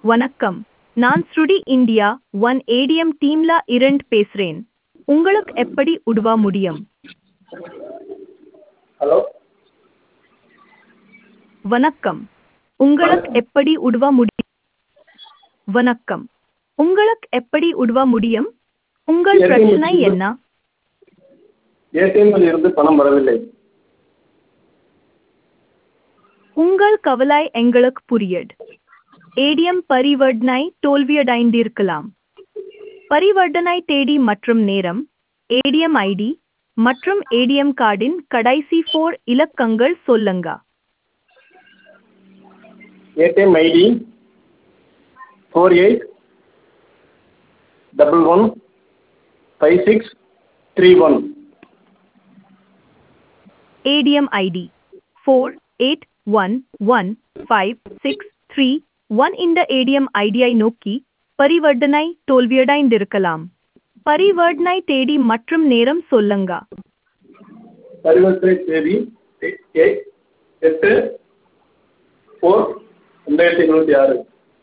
வணக்கம் நான் ஸ்ருடி இந்தியா ஒன் ஏடிஎம் டீம்ல இரண்டு பேசுறேன் உங்களுக்கு எப்படி உதவ முடியும் ஹலோ வணக்கம் உங்களுக்கு எப்படி உதவ முடியும் வணக்கம் உங்களுக்கு எப்படி உதவ முடியும் உங்கள் எனக்கு பிரச்சனை முடியும். என்ன ஏடிஎம்மில் இருந்து பணம் வரவில்லை உங்கள் கவலை எங்களுக்கு புரியுது ஏடிஎம் பரிவர்த்தனை தோல்வியடைந்திருக்கலாம் பரிவர்த்தனை தேதி மற்றும் நேரம் ஏடிஎம் ஐடி மற்றும் ஏடிஎம் கார்டின் கடைசி ஃபோர் இலக்கங்கள் சொல்லுங்க ATM ID four eight double one five six three one ADM ID four eight one one five six three one இந்த ஏடிஎம் ஐடியை நோக்கி பரிவர்த்தனை தோல்வியடைந்திருக்கலாம் பரிவர்த்தனை தேதி மற்றும் நேரம் சொல்லுங்க பரிவர்த்தனை தேதி எயிட் எட்டு ஃபோர் ரெண்டாயிரத்தி இருபத்தி ஆறு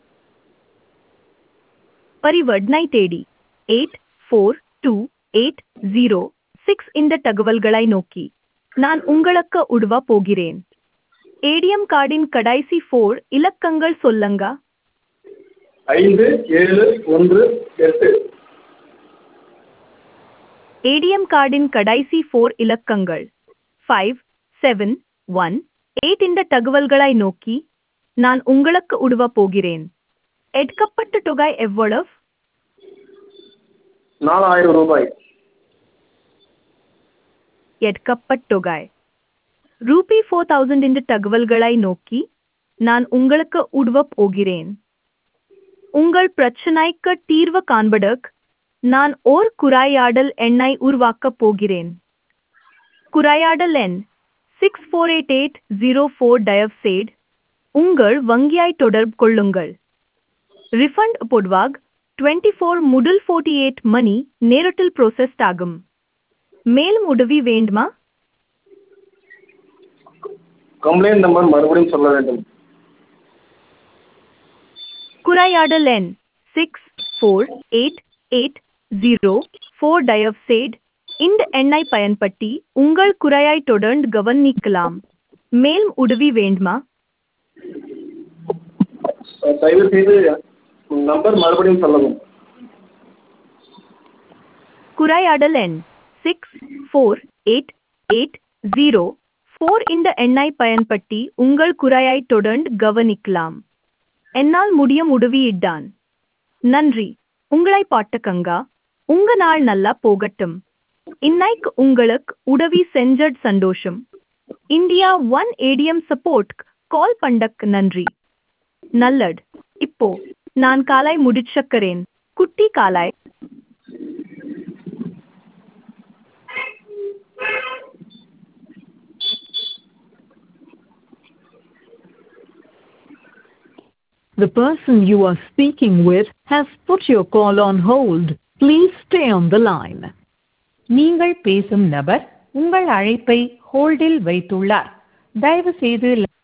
பரிவர்த்தனை தேதி eight four two eight zero six இந்த தகவல்களை நோக்கி நான் உங்களுக்கு உதவ போகிறேன் ஏடிஎம் கார்டின் கடைசி ஃபோர் இலக்கங்கள் சொல்லுங்க ஐந்து ஏழு ஒன்று எட்டு ஏடிஎம் கார்டின் கடைசி ஃபோர் இலக்கங்கள் ஃபைவ் செவன் ஒன் எயிட் இந்த தகவல்களை நோக்கி நான் உங்களுக்கு உதவ போகிறேன் எடுக்கப்பட்ட தொகை எவ்வளவு நாலாயிரம் ரூபாய் எடுக்கப்பட்ட தொகை ரூபி ஃபோர் தௌசண்ட் இந்த தகவல்களை நோக்கி நான் உங்களுக்கு உதவ போகிறேன் உங்கள் பிரச்சனைக்கு தீர்வு காண்பதற்கு நான் ஓர் குறையாடல் எண்ணை உருவாக்கப் போகிறேன் குறையாடல் எண் six four eight eight zero four டயப்சைட் உங்கள் வங்கியாய் தொடர்பு கொள்ளுங்கள் ரிஃபண்ட் பொதுவாக டுவெண்ட்டி ஃபோர் முதல் ஃபோர்ட்டி எயிட் மணி நேரத்தில் ப்ரோசஸ்ட் ஆகும் மேலும் உதவி வேண்டுமா கம்ப்ளைண்ட் நம்பர் மறுபடியும் சொல்ல வேண்டும் குறையாடல் எண் six four eight eight zero four டயப்சைட் இந்த எண்ணை பயன்படுத்தி உங்கள் குறையாய் தொடர்ந்து கவனிக்கலாம் மேலும் உதவி வேண்டுமா தயவு செய்து நம்பர் மறுபடியும் சொல்லவும் குறையாடல் எண் six four eight eight zero four இந்த எண்ணை பயன்படுத்தி உங்கள் குறையாய் தொடர்ந்து கவனிக்கலாம் என்னால் முடியும் உதவியிட்டான் நன்றி உங்களை பாட்டுக்கங்கா உங்க நாள் நல்லா போகட்டும் இன்னைக்கு உங்களுக்கு உதவி செஞ்சட் சந்தோஷம் India one ATM support call பண்ணக்கு நன்றி நல்லட் இப்போ நான் காலை முடிச்சக்கறேன் குட்டி காலாய் The person you are speaking with has put your call on hold. Please stay on the line. நீங்கள் பேசும் நபர் உங்கள் அழைப்பை ஹோல்டில் வைத்துள்ளார் தயவு செய்து